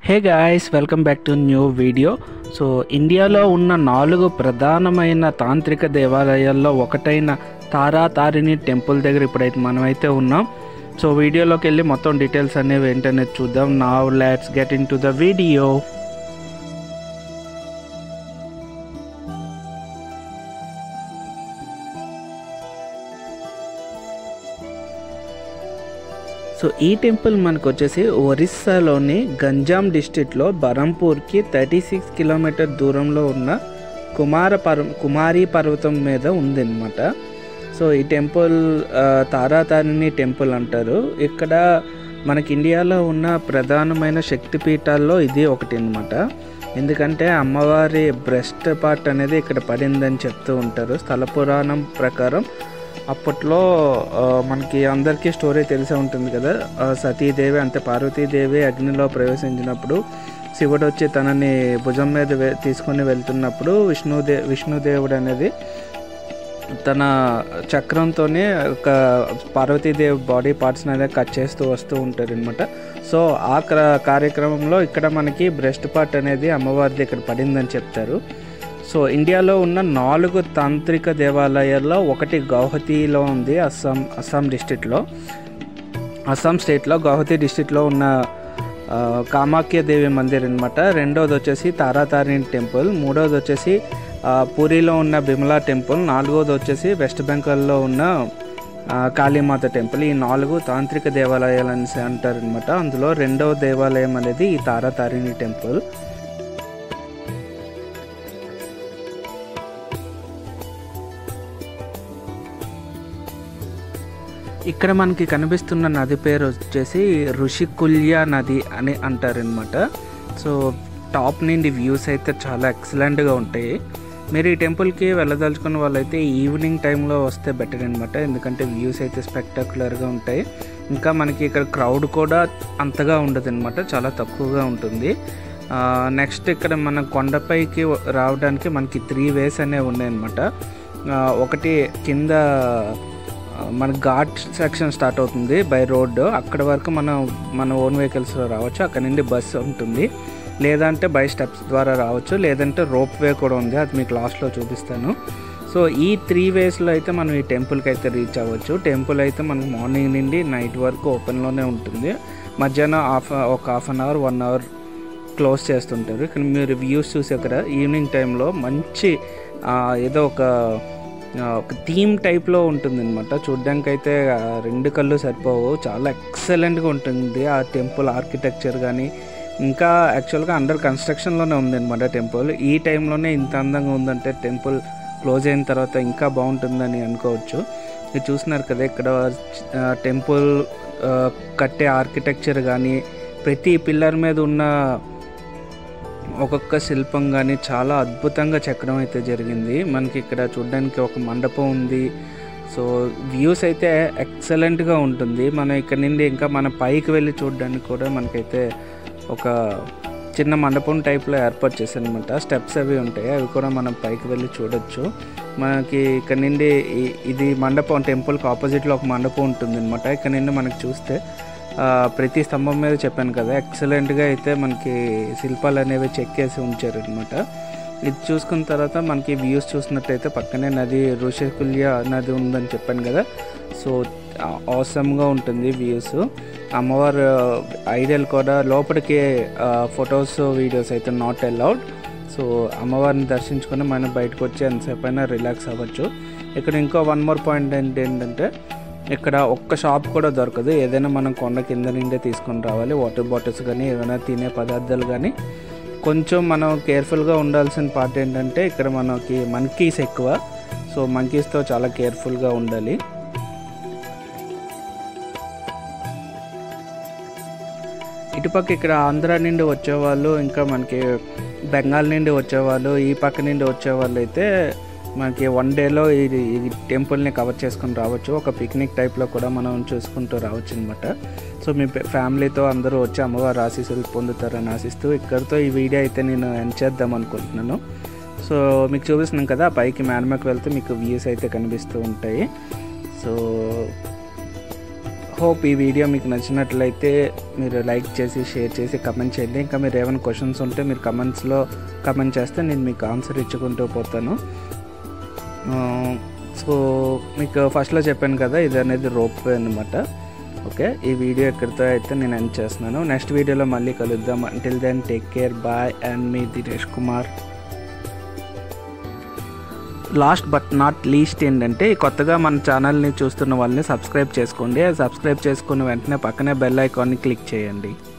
hey guys welcome back to new video so ఇండియాలో ఉన్న నాలుగు ప్రధానమైన తాంత్రిక దేవాలయాల్లో ఒకటైన తారా తారిణి టెంపుల్ దగ్గర ఇప్పుడైతే మనమైతే ఉన్నాం సో వీడియోలోకి వెళ్ళి మొత్తం డీటెయిల్స్ అనేవి ఏంటనేది చూద్దాం నా let's get into the video so ఈ టెంపుల్ మనకు వచ్చేసి ఒరిస్సాలోని గంజాం డిస్ట్రిక్ట్లో బరంపూర్కి థర్టీ సిక్స్ కిలోమీటర్ దూరంలో ఉన్న కుమార పర్వ కుమారి పర్వతం మీద ఉందన్నమాట సో ఈ టెంపుల్ ఆ, తారాతారిణి టెంపుల్ అంటారు ఇక్కడ మనకి ఇండియాలో ఉన్న ప్రధానమైన శక్తిపీఠాల్లో ఇది ఒకటి అనమాట ఎందుకంటే అమ్మవారి బ్రెస్ట్ పార్ట్ అనేది ఇక్కడ పడిందని చెప్తూ ఉంటారు స్థల పురాణం ప్రకారం అప్పట్లో ఆ, మనకి అందరికీ స్టోరీ తెలిసే ఉంటుంది కదా ఆ, సతీదేవి అంటే పార్వతీదేవి అగ్నిలో ప్రవేశించినప్పుడు శివుడు వచ్చి తనని భుజం మీద వే- తీసుకొని వెళ్తున్నప్పుడు విష్ణుదే విష్ణుదేవుడు అనేది తన చక్రంతోనే ఒక పార్వతీదేవి బాడీ పార్ట్స్ అనేది కట్ చేస్తూ వస్తూ ఉంటారు అనమాట సో ఆ క్ర- కార్యక్రమంలో ఇక్కడ మనకి బ్రెస్ట్ పార్ట్ అనేది అమ్మవారిది ఇక్కడ పడిందని చెప్తారు సో ఇండియాలో ఉన్న నాలుగు తాంత్రిక దేవాలయాల్లో ఒకటి గౌహతిలో ఉంది అస్సాం అస్సాం డిస్టిక్లో అస్సాం స్టేట్లో గౌహతి డిస్టిక్లో ఉన్న ఆ, కామాఖ్య దేవి మందిర్ అనమాట రెండోది వచ్చేసి తారాతారిణి టెంపుల్ మూడోది వచ్చేసి ఆ, పూరిలో ఉన్న బిమలా టెంపుల్ నాలుగోది వచ్చేసి వెస్ట్ బెంగాల్లో ఉన్న ఆ, కాళీమాత టెంపుల్ ఈ నాలుగు తాంత్రిక దేవాలయాలు అని అంటారు అనమాట అందులో రెండవ దేవాలయం అనేది ఈ తారాతారిణి టెంపుల్ ఇక్కడ మనకి కనిపిస్తున్న నది పేరు వచ్చేసి ఋషికుల్య నది అని అంటారనమాట సో టాప్ నుండి వ్యూస్ అయితే చాలా ఎక్సలెంట్గా ఉంటాయి మీరు ఈ టెంపుల్కి వెళ్ళదలుచుకున్న వాళ్ళైతే ఈవినింగ్ టైంలో వస్తే బెటర్ అనమాట ఎందుకంటే వ్యూస్ అయితే స్పెక్టాకులర్గా ఉంటాయి ఇంకా మనకి ఇక్కడ క్రౌడ్ కూడా అంతగా ఉండదు అనమాట చాలా తక్కువగా ఉంటుంది నెక్స్ట్ ఇక్కడ మన కొండపైకి రావడానికి మనకి త్రీ వేస్ అనేవి ఉన్నాయన్నమాట ఆ, ఒకటి కింద ఆ, మన ఘాట్ సెక్షన్ స్టార్ట్ అవుతుంది బై రోడ్ అక్కడ వరకు మనం మన ఓన్ వెహికల్స్లో రావచ్చు అక్కడ నుండి బస్ ఉంటుంది లేదంటే బై స్టెప్స్ ద్వారా రావచ్చు లేదంటే రోప్ వే కూడా ఉంది అది మీకు లాస్ట్లో చూపిస్తాను సో ఈ త్రీ వేస్లో అయితే మనం ఈ టెంపుల్కి అయితే రీచ్ అవ్వచ్చు టెంపుల్ అయితే మనకు మార్నింగ్ నుండి నైట్ వరకు ఓపెన్లోనే ఉంటుంది మధ్యాహ్నం హాఫ్ ఒక half an hour one hour close చేస్తుంటారు ఇక్కడ మీరు వ్యూస్ చూసే కదా ఈవినింగ్ టైంలో మంచి ఆ, ఏదో ఒక ఆ, ఒక థీమ్ టైప్లో ఉంటుంది అనమాట చూడ్డానికి అయితే ఆ, రెండు కళ్ళు సరిపోవు చాలా ఎక్సలెంట్గా ఉంటుంది ఆ టెంపుల్ ఆర్కిటెక్చర్ కానీ ఇంకా యాక్చువల్గా అండర్ కన్స్ట్రక్షన్లోనే ఉందన్నమాట టెంపుల్ ఈ టైంలోనే ఇంత అందంగా ఉందంటే టెంపుల్ క్లోజ్ అయిన తర్వాత ఇంకా బాగుంటుందని అనుకోవచ్చు మీరు చూస్తున్నారు కదా ఇక్కడ ఆ, టెంపుల్ ఆ, కట్టే ఆర్కిటెక్చర్ కానీ ప్రతి పిల్లర్ మీద ఉన్న ఒక్కొక్క శిల్పం కానీ చాలా అద్భుతంగా చెక్కడం అయితే జరిగింది మనకి ఇక్కడ చూడడానికి ఒక మండపం ఉంది సో వ్యూస్ అయితే ఎక్సలెంట్గా ఉంటుంది మనం ఇక్కడ నుండి ఇంకా మన పైకి వెళ్ళి చూడడానికి కూడా మనకైతే ఒక చిన్న మండపం టైప్లో ఏర్పాటు చేశారనమాట స్టెప్స్ అవి ఉంటాయి అవి కూడా మనం పైకి వెళ్ళి చూడొచ్చు మనకి ఇక్కడ నుండి ఈ- ఇది మండపం టెంపుల్కి ఆపోజిట్లో ఒక మండపం ఉంటుంది అనమాట ఇక్కడ నుండి మనకి చూస్తే ఆ, ప్రతి స్తంభం మీద చెప్పాను కదా ఎక్సలెంట్గా అయితే మనకి శిల్పాలు అనేవి చెక్కేసి ఉంచారు అనమాట ఇది చూసుకున్న తర్వాత మనకి వ్యూస్ చూసినట్టయితే పక్కనే నది ఋషికుల్య నది ఉందని చెప్పాను కదా సో అవసరంగా ఉంటుంది వ్యూస్ అమ్మవారు ఐడియల్ కూడా లోపలికి ఫొటోస్ వీడియోస్ అయితే నాట్ అలౌడ్ సో అమ్మవారిని దర్శించుకొని మనం బయటకు వచ్చి ఎంతసేపు అయినా రిలాక్స్ అవ్వచ్చు ఇక్కడ ఇంకో వన్ మోర్ పాయింట్ ఏంటి ఏంటంటే ఇక్కడ ఒక్క షాప్ కూడా దొరకదు ఏదైనా మనం కొండ కింద నుండే తీసుకొని రావాలి వాటర్ బాటిల్స్ కానీ ఏమైనా తినే పదార్థాలు కానీ కొంచెం మనం కేర్ఫుల్గా ఉండాల్సిన పార్ట్ ఏంటంటే ఇక్కడ మనకి మంకీస్ ఎక్కువ సో మంకీస్తో చాలా కేర్ఫుల్గా ఉండాలి ఇటుపక్క ఇక్కడ ఆంధ్ర నుండి వచ్చేవాళ్ళు ఇంకా మనకి బెంగాల్ నుండి వచ్చేవాళ్ళు ఈ పక్క నుండి వచ్చేవాళ్ళు అయితే మనకి వన్ డేలో ఇది ఈ టెంపుల్ని కవర్ చేసుకొని రావచ్చు ఒక పిక్నిక్ టైప్లో కూడా మనం చూసుకుంటూ రావచ్చు అనమాట సో మీ ఫ్యామిలీతో అందరూ వచ్చి అమ్మవారి ఆశీస్సులు పొందుతారని ఆశిస్తూ ఇక్కడితో ఈ వీడియో అయితే నేను ఎండ్ చేద్దాం అనుకుంటున్నాను సో మీకు చూపిస్తున్నాం కదా పైకి మేనమకి వెళ్తే మీకు వ్యూస్ అయితే కనిపిస్తూ ఉంటాయి సో హోప్ ఈ వీడియో మీకు నచ్చినట్లయితే మీరు లైక్ చేసి షేర్ చేసి కమెంట్ చేయండి ఇంకా మీరు ఏమైనా క్వశ్చన్స్ ఉంటే మీరు కమెంట్స్లో కమెంట్ చేస్తే నేను మీకు ఆన్సర్ ఇచ్చుకుంటూ పోతాను సో మీకు ఫస్ట్లో చెప్పాను కదా ఇది అనేది రోప్ అనమాట ఓకే ఈ వీడియో ఇక్కడితో అయితే నేను ఎండ్ చేస్తున్నాను నెక్స్ట్ వీడియోలో మళ్ళీ కలుద్దాం until then take care bye and మీ Dinesh Kumar last but not least ఏంటంటే ఈ కొత్తగా మన ఛానల్ని చూస్తున్న వాళ్ళని సబ్స్క్రైబ్ చేసుకోండి సబ్స్క్రైబ్ చేసుకున్న వెంటనే పక్కనే బెల్ ఐకాన్ని క్లిక్ చేయండి